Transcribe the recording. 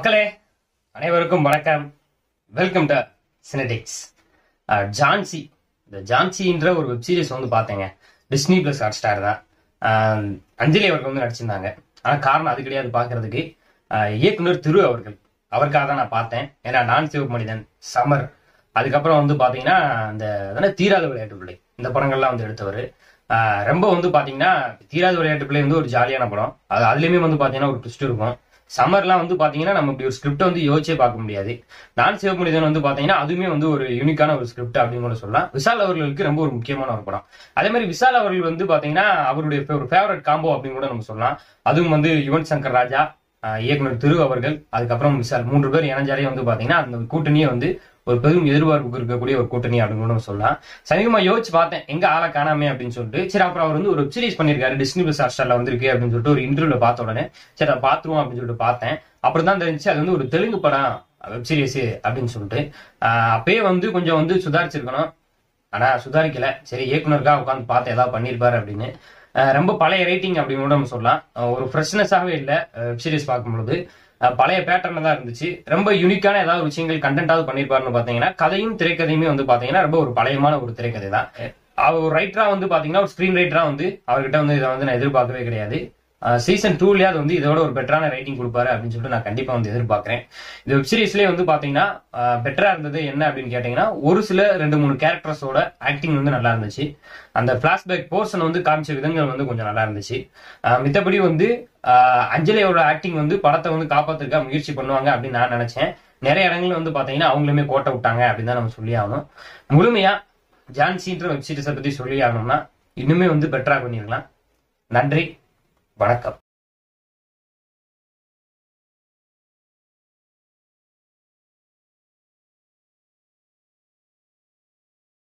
மக்களே அனைவருக்கும் வணக்கம் வெல்கம் டு சினடிக்ஸ் ஜான்சி இந்த ஜான்சின்ற ஒரு வெப் சீரிஸ் வந்து பார்த்தேங்க டிஸ்னி பிளஸ் ஹாட் ஸ்டார் தான் ஆஹ் அஞ்சலி அவர்கள் வந்து நடிச்சிருந்தாங்க ஆனால் காரணம் அது கிடையாது பார்க்கறதுக்கு ஆஹ் இயக்குனர் திரு அவர்கள் அவருக்காக தான் நான் பார்த்தேன் ஏன்னா நான் சிவப்பு மனிதன் சமர் அதுக்கப்புறம் வந்து பார்த்தீங்கன்னா இந்த அதானே தீராத விளையாட்டு பிள்ளை இந்த படங்கள்லாம் வந்து எடுத்தவர் ஆஹ் ரொம்ப வந்து பார்த்தீங்கன்னா தீராத விளையாட்டு பிள்ளை வந்து ஒரு ஜாலியான படம் அது அதுலேயுமே வந்து பார்த்தீங்கன்னா ஒரு ட்விஸ்ட் இருக்கும் சம்மர்லாம் வந்து பாத்தீங்கன்னா நம்ம இப்படி ஒரு ஸ்கிரிப்ட் வந்து யோசிச்சே பார்க்க முடியாது நான் சிவப்புனிதன் வந்து பாத்தீங்கன்னா அதுவுமே வந்து ஒரு யூனிக்கான ஒரு ஸ்கிரிப்ட் அப்படின்னு கூட சொல்லலாம் விஷால் அவர்களுக்கு ரொம்ப ஒரு முக்கியமான ஒரு படம் அதே மாதிரி விஷால் அவர்கள் வந்து பாத்தீங்கன்னா அவருடைய ஒரு ஃபேவரட் காம்போ அப்படின்னு கூட நம்ம சொல்லலாம் அதுவும் வந்து யுவன் சங்கர் ராஜா ஆஹ் இயக்குனர் திரு அவர்கள் அதுக்கப்புறம் விஷால் மூன்று பேர் இணைஞ்சாலே வந்து பாத்தீங்கன்னா அந்த கூட்டணியே வந்து ஒரு பெரும் எதிர்பார்ப்புக்கு இருக்கக்கூடிய ஒரு கூட்டணி அப்படின்னு கூட நம்ம சொல்லலாம் சமீபமா யோசிச்சு பார்த்தேன் எங்க ஆளை காணாமே அப்படின்னு சொல்லிட்டு சரி அப்புறம் அவர் வந்து ஒரு வெப் சீரிஸ் பண்ணிருக்காரு டிஸ்னி பிளஸ் ஹாட்ஸ்டார்ல வந்திருக்கு அப்படின்னு சொல்லிட்டு ஒரு இன்டர்வியூல பார்த்த உடனே சரி அதை பாத்துருவோம் அப்படின்னு சொல்லிட்டு பார்த்தேன் அப்புறம் தான் தெரிஞ்சு அது வந்து ஒரு தெலுங்கு படம் வெப் சீரிஸ் அப்படின்னு சொல்லிட்டு ஆஹ் அப்பயே வந்து கொஞ்சம் வந்து சுதாரிச்சிருக்கணும் ஆனா சுதாரிக்கல சரி இயக்குனருக்காக உட்காந்து பார்த்து ஏதாவது பண்ணியிருப்பாரு அப்படின்னு ஆஹ் ரொம்ப பழைய ரேட்டிங் அப்படின்னு கூட நம்ம சொல்லலாம் ஆஹ் ஒரு ஃப்ரெஷ்னஸாகவே இல்லை வெப் சீரிஸ் பார்க்கும்பொழுது ஆஹ் பழைய பேட்டர்ல தான் இருந்துச்சு ரொம்ப யூனிக்கான ஏதாவது விஷயங்கள் கண்டென்ட்டாவது பண்ணியிருப்பாருன்னு பார்த்தீங்கன்னா கதையும் திரைக்கதையுமே வந்து பார்த்தீங்கன்னா ரொம்ப ஒரு பழையமான ஒரு திரைக்கதை தான் அவர் ஒரு ரைட்டரா வந்து பாத்தீங்கன்னா ஒரு ஸ்கிரீன் ரைட்டரா வந்து அவர்கிட்ட வந்து இதை வந்து நான் எதிர்பார்க்கவே கிடையாது சீசன் டூலயாவது வந்து இதோட ஒரு பெட்டரான ரைட்டிங் கொடுப்பாரு அப்படின்னு சொல்லிட்டு நான் கண்டிப்பா வந்து எதிர்பார்க்கிறேன் இந்த வெப் சீரிஸ்லேயே வந்து பாத்தீங்கன்னா பெட்டரா இருந்தது என்ன அப்படின்னு கேட்டீங்கன்னா ஒரு சில ரெண்டு மூணு கேரக்டர்ஸோட ஆக்டிங் வந்து நல்லா இருந்துச்சு அந்த பிளாஷ்பேக் போர்ஷன் வந்து காமிச்ச விதங்கள் வந்து கொஞ்சம் நல்லா இருந்துச்சு ஆஹ் மித்தபடி வந்து ஆஹ் அஞ்சலியோட ஆக்டிங் வந்து படத்தை வந்து காப்பாத்துக்க முயற்சி பண்ணுவாங்க அப்படின்னு நான் நினைச்சேன் நிறைய இடங்கள்ல வந்து பாத்தீங்கன்னா அவங்களுமே கோட்டை விட்டாங்க அப்படின்னு தான் நம்ம சொல்லி ஆகணும் முழுமையா ஜான்சின்ற வெப் சீரிஸை பத்தி சொல்லி ஆகணும்னா இன்னுமே வந்து பெட்டரா பண்ணிருக்கலாம் நன்றி வணக்கம்